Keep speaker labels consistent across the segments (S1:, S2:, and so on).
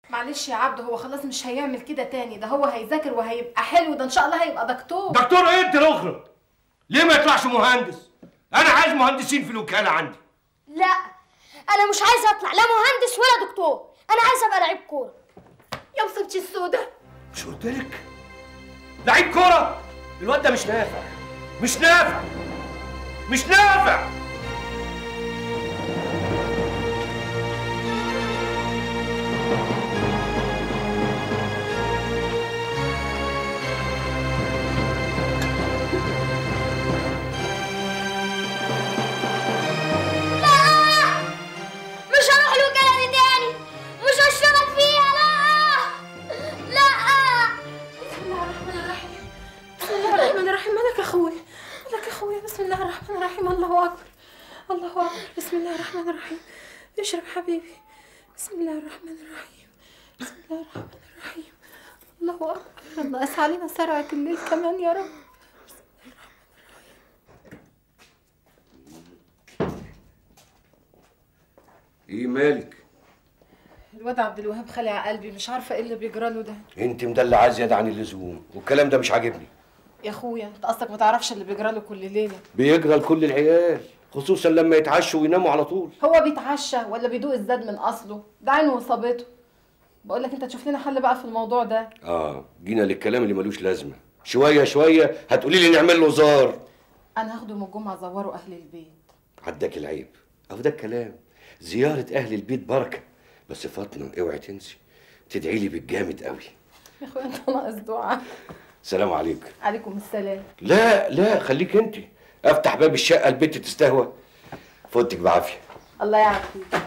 S1: معلش يا عبده هو خلاص مش هيعمل كده تاني ده هو هيذاكر وهيبقى حلو ده ان شاء الله هيبقى دكتور
S2: دكتور ايه انت الاخرى ليه ما يطلعش مهندس انا عايز مهندسين في الوكاله عندي
S3: لا انا مش عايزه اطلع لا مهندس ولا دكتور انا عايزه ابقى لعيب كوره
S1: يا مصيبتي السودا
S2: مش قلت لك لعيب كوره الواد ده مش نافع مش نافع مش نافع
S3: مش هروح الوكاله دي تاني مش هشتغل فيها لا لا
S1: بسم الله الرحمن الرحيم بسم الله الرحمن الرحيم مالك يا اخوي مالك يا اخوي بسم الله الرحمن الرحيم الله اكبر الله اكبر بسم الله الرحمن الرحيم اشرب حبيبي بسم الله الرحمن الرحيم بسم الله الرحمن الرحيم الله اكبر الله اسعى علينا سرعة الليل كمان يا رب
S2: ايه مالك
S1: الواد عبد الوهاب خلع قلبي مش عارفه ايه اللي بيجرى له ده
S2: انت مدلعه زياده عن اللزوم والكلام ده مش عاجبني
S1: يا اخويا انت قصدك ما تعرفش اللي بيجرى له كل ليله
S2: بيجرى لكل العيال خصوصا لما يتعشوا ويناموا على طول
S1: هو بيتعشى ولا بيدوق الزاد من اصله ده عينه وصابته بقول لك انت تشوف لنا حل بقى في الموضوع ده
S2: اه جينا للكلام اللي ملوش لازمه شويه شويه هتقولي لي نعمل له زار
S1: انا هاخده من الجمعه ازوره اهل البيت
S2: عداك العيب اهو ده الكلام زياره اهل البيت بركه بس فاطمه اوعي تنسي تدعي لي بالجامد قوي
S1: يا اخويا انت ناقص دعاء
S2: سلام عليكم
S1: عليكم السلام
S2: لا لا خليك انت افتح باب الشقه البت تستهوى فوتك بعافيه
S1: الله يعافيك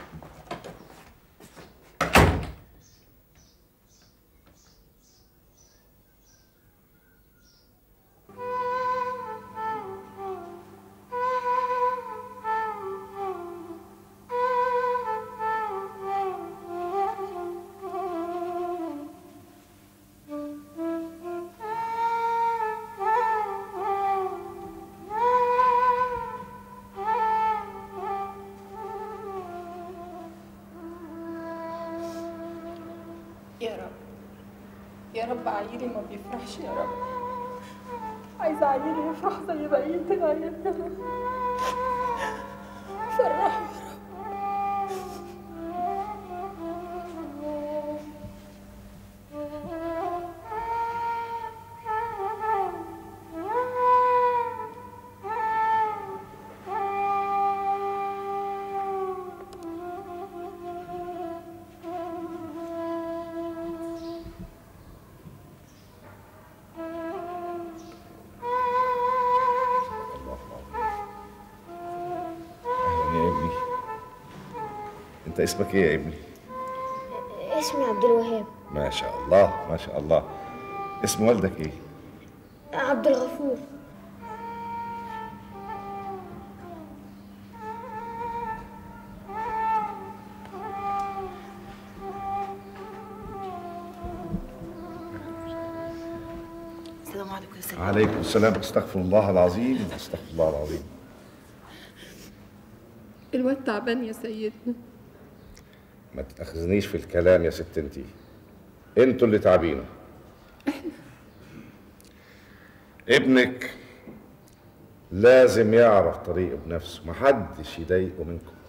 S1: يا رب يا رب عيلي ما بيفرحش يا رب عايزه عيلي يفرح زي بقيه العيال يا رب فرحه يا
S4: اهلا يا ابني انت اسمك ايه يا ابني
S3: اسمي عبد الوهاب
S4: ما شاء الله ما شاء الله اسم والدك ايه
S3: عبد الغفور
S1: السلام عليكم يا سيدي
S4: عليكم السلام استغفر الله العظيم استغفر الله العظيم
S1: الواد تعبان يا سيدنا
S4: ما تتاخذنيش في الكلام يا ست انتي انتوا اللي تعبينه ابنك لازم يعرف طريقه بنفسه محدش يضايقه منكم